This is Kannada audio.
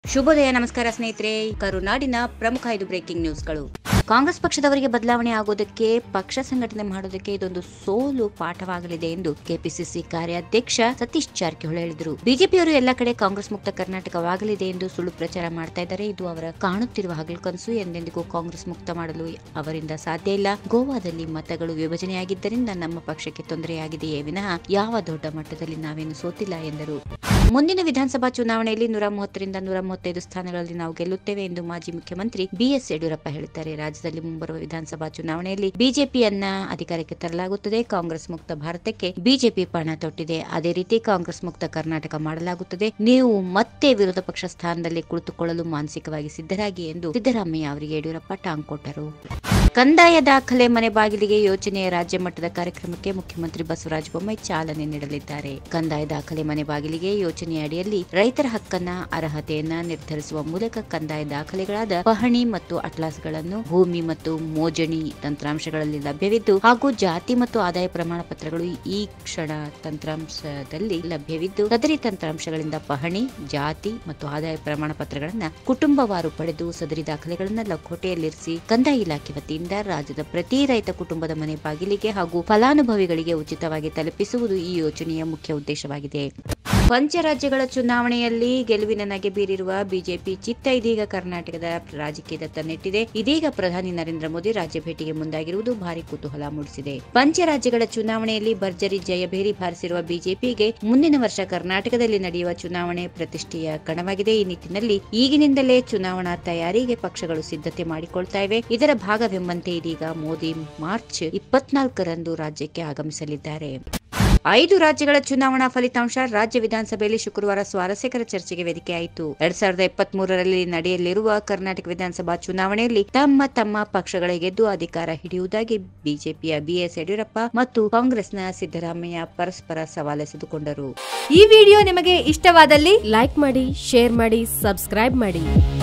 ಶುಭೋದಯ ನಮಸ್ಕಾರ ಸ್ನೇಹಿತರೆ ಕರುನಾಡಿನ ಪ್ರಮುಖ ಐದು ಬ್ರೇಕಿಂಗ್ ನ್ಯೂಸ್ಗಳು ಕಾಂಗ್ರೆಸ್ ಪಕ್ಷದವರಿಗೆ ಬದಲಾವಣೆ ಆಗೋದಕ್ಕೆ ಪಕ್ಷ ಸಂಘಟನೆ ಮಾಡೋದಕ್ಕೆ ಇದೊಂದು ಸೋಲು ಪಾಠವಾಗಲಿದೆ ಎಂದು ಕೆಪಿಸಿಸಿ ಕಾರ್ಯಾಧ್ಯಕ್ಷ ಸತೀಶ್ ಜಾರಕಿಹೊಳಿ ಹೇಳಿದರು ಬಿಜೆಪಿಯವರು ಎಲ್ಲ ಕಡೆ ಕಾಂಗ್ರೆಸ್ ಮುಕ್ತ ಕರ್ನಾಟಕವಾಗಲಿದೆ ಎಂದು ಸುಳ್ಳು ಪ್ರಚಾರ ಮಾಡ್ತಾ ಇದ್ದಾರೆ ಇದು ಅವರ ಕಾಣುತ್ತಿರುವ ಹಗಲು ಕನಸು ಎಂದೆಂದಿಗೂ ಕಾಂಗ್ರೆಸ್ ಮುಕ್ತ ಮಾಡಲು ಅವರಿಂದ ಸಾಧ್ಯ ಇಲ್ಲ ಗೋವಾದಲ್ಲಿ ಮತಗಳು ವಿಭಜನೆಯಾಗಿದ್ದರಿಂದ ನಮ್ಮ ಪಕ್ಷಕ್ಕೆ ತೊಂದರೆಯಾಗಿದೆಯೇ ವಿನಃ ಯಾವ ದೊಡ್ಡ ಮಟ್ಟದಲ್ಲಿ ನಾವೇನು ಸೋತಿಲ್ಲ ಎಂದರು ಮುಂದಿನ ವಿಧಾನಸಭಾ ಚುನಾವಣೆಯಲ್ಲಿ ನೂರ ಮೂವತ್ತರಿಂದ ನೂರ ಮೂವತ್ತೈದು ಸ್ಥಾನಗಳಲ್ಲಿ ನಾವು ಗೆಲ್ಲುತ್ತೇವೆ ಎಂದು ಮಾಜಿ ಮುಖ್ಯಮಂತ್ರಿ ಬಿಎಸ್ ಯಡಿಯೂರಪ್ಪ ಹೇಳಿದ್ದಾರೆ ರಾಜ್ಯದಲ್ಲಿ ಮುಂಬರುವ ವಿಧಾನಸಭಾ ಚುನಾವಣೆಯಲ್ಲಿ ಬಿಜೆಪಿಯನ್ನ ಅಧಿಕಾರಕ್ಕೆ ತರಲಾಗುತ್ತದೆ ಕಾಂಗ್ರೆಸ್ ಮುಕ್ತ ಭಾರತಕ್ಕೆ ಬಿಜೆಪಿ ಪಣ ತೊಟ್ಟಿದೆ ಅದೇ ರೀತಿ ಕಾಂಗ್ರೆಸ್ ಮುಕ್ತ ಕರ್ನಾಟಕ ಮಾಡಲಾಗುತ್ತದೆ ನೀವು ಮತ್ತೆ ವಿರೋಧ ಪಕ್ಷ ಸ್ಥಾನದಲ್ಲಿ ಕುಳಿತುಕೊಳ್ಳಲು ಮಾನಸಿಕವಾಗಿ ಸಿದ್ಧರಾಗಿ ಎಂದು ಸಿದ್ದರಾಮಯ್ಯ ಅವರಿಗೆ ಯಡಿಯೂರಪ್ಪ ಟಾಂಗ್ ಕೊಟ್ಟರು ಕಂದಾಯ ದಾಖಲೆ ಮನೆ ಬಾಗಿಲಿಗೆ ಯೋಜನೆಯ ರಾಜ್ಯ ಮಟ್ಟದ ಕಾರ್ಯಕ್ರಮಕ್ಕೆ ಮುಖ್ಯಮಂತ್ರಿ ಬಸವರಾಜ ಬೊಮ್ಮಾಯಿ ಚಾಲನೆ ನೀಡಲಿದ್ದಾರೆ ಕಂದಾಯ ದಾಖಲೆ ಮನೆ ಬಾಗಿಲಿಗೆ ಯೋಜನೆಯ ಅಡಿಯಲ್ಲಿ ರೈತರ ಹಕ್ಕನ್ನ ಅರ್ಹತೆಯನ್ನ ನಿರ್ಧರಿಸುವ ಮೂಲಕ ಕಂದಾಯ ದಾಖಲೆಗಳಾದ ಪಹಣಿ ಮತ್ತು ಅಟ್ಲಾಸ್ಗಳನ್ನು ಭೂಮಿ ಮತ್ತು ಮೋಜಣಿ ತಂತ್ರಾಂಶಗಳಲ್ಲಿ ಲಭ್ಯವಿದ್ದು ಹಾಗೂ ಜಾತಿ ಮತ್ತು ಆದಾಯ ಪ್ರಮಾಣ ಪತ್ರಗಳು ಈ ಕ್ಷಣ ತಂತ್ರಾಂಶದಲ್ಲಿ ಲಭ್ಯವಿದ್ದು ಸದರಿ ತಂತ್ರಾಂಶಗಳಿಂದ ಪಹಣಿ ಜಾತಿ ಮತ್ತು ಆದಾಯ ಪ್ರಮಾಣ ಪತ್ರಗಳನ್ನ ಕುಟುಂಬವಾರು ಪಡೆದು ಸದರಿ ದಾಖಲೆಗಳನ್ನ ಲಕೋಟೆಯಲ್ಲಿರಿಸಿ ಕಂದಾಯ ಇಲಾಖೆ ವತಿಯಿಂದ ರಾಜ್ಯದ ಪ್ರತಿ ರೈತ ಕುಟುಂಬದ ಮನೆ ಬಾಗಿಲಿಗೆ ಹಾಗೂ ಫಲಾನುಭವಿಗಳಿಗೆ ಉಚಿತವಾಗಿ ತಲುಪಿಸುವುದು ಈ ಯೋಜನೆಯ ಮುಖ್ಯ ಉದ್ದೇಶವಾಗಿದೆ ಪಂಚರಾಜ್ಯಗಳ ಚುನಾವಣೆಯಲ್ಲಿ ಗೆಲುವಿನ ನಗೆ ಬೀರಿರುವ ಬಿಜೆಪಿ ಚಿತ್ತ ಇದೀಗ ಕರ್ನಾಟಕದ ರಾಜಕೀಯದತ್ತ ನೆಟ್ಟಿದೆ ಇದೀಗ ಪ್ರಧಾನಿ ನರೇಂದ್ರ ಮೋದಿ ರಾಜ್ಯ ಭೇಟಿಗೆ ಮುಂದಾಗಿರುವುದು ಭಾರಿ ಕುತೂಹಲ ಮೂಡಿಸಿದೆ ಪಂಚರಾಜ್ಯಗಳ ಚುನಾವಣೆಯಲ್ಲಿ ಭರ್ಜರಿ ಜಯಭೇರಿ ಬಾರಿಸಿರುವ ಬಿಜೆಪಿಗೆ ಮುಂದಿನ ವರ್ಷ ಕರ್ನಾಟಕದಲ್ಲಿ ನಡೆಯುವ ಚುನಾವಣೆ ಪ್ರತಿಷ್ಠೆಯ ಕಣವಾಗಿದೆ ಈ ನಿಟ್ಟಿನಲ್ಲಿ ಈಗಿನಿಂದಲೇ ಚುನಾವಣಾ ತಯಾರಿಗೆ ಪಕ್ಷಗಳು ಸಿದ್ಧತೆ ಮಾಡಿಕೊಳ್ತಾ ಇವೆ ಇದರ ಭಾಗವೆಂಬಂತೆ ಇದೀಗ ಮೋದಿ ಮಾರ್ಚ್ ಇಪ್ಪತ್ನಾಲ್ಕರಂದು ರಾಜ್ಯಕ್ಕೆ ಆಗಮಿಸಲಿದ್ದಾರೆ ಐದು ರಾಜ್ಯಗಳ ಚುನಾವಣಾ ಫಲಿತಾಂಶ ರಾಜ್ಯ ವಿಧಾನಸಭೆಯಲ್ಲಿ ಶುಕ್ರವಾರ ಸ್ವಾರಸ್ಯಕರ ಚರ್ಚೆಗೆ ವೇದಿಕೆಯಾಯಿತು ಎರಡ್ ಸಾವಿರದ ಇಪ್ಪತ್ತ್ ಮೂರರಲ್ಲಿ ನಡೆಯಲಿರುವ ಕರ್ನಾಟಕ ವಿಧಾನಸಭಾ ಚುನಾವಣೆಯಲ್ಲಿ ತಮ್ಮ ತಮ್ಮ ಪಕ್ಷಗಳ ಗೆದ್ದು ಅಧಿಕಾರ ಹಿಡಿಯುವುದಾಗಿ ಬಿಜೆಪಿಯ ಬಿಎಸ್ ಯಡಿಯೂರಪ್ಪ ಮತ್ತು ಕಾಂಗ್ರೆಸ್ನ ಸಿದ್ದರಾಮಯ್ಯ ಪರಸ್ಪರ ಸವಾಲೆಸೆದುಕೊಂಡರು ಈ ವಿಡಿಯೋ ನಿಮಗೆ ಇಷ್ಟವಾದಲ್ಲಿ ಲೈಕ್ ಮಾಡಿ ಶೇರ್ ಮಾಡಿ ಸಬ್ಸ್ಕ್ರೈಬ್ ಮಾಡಿ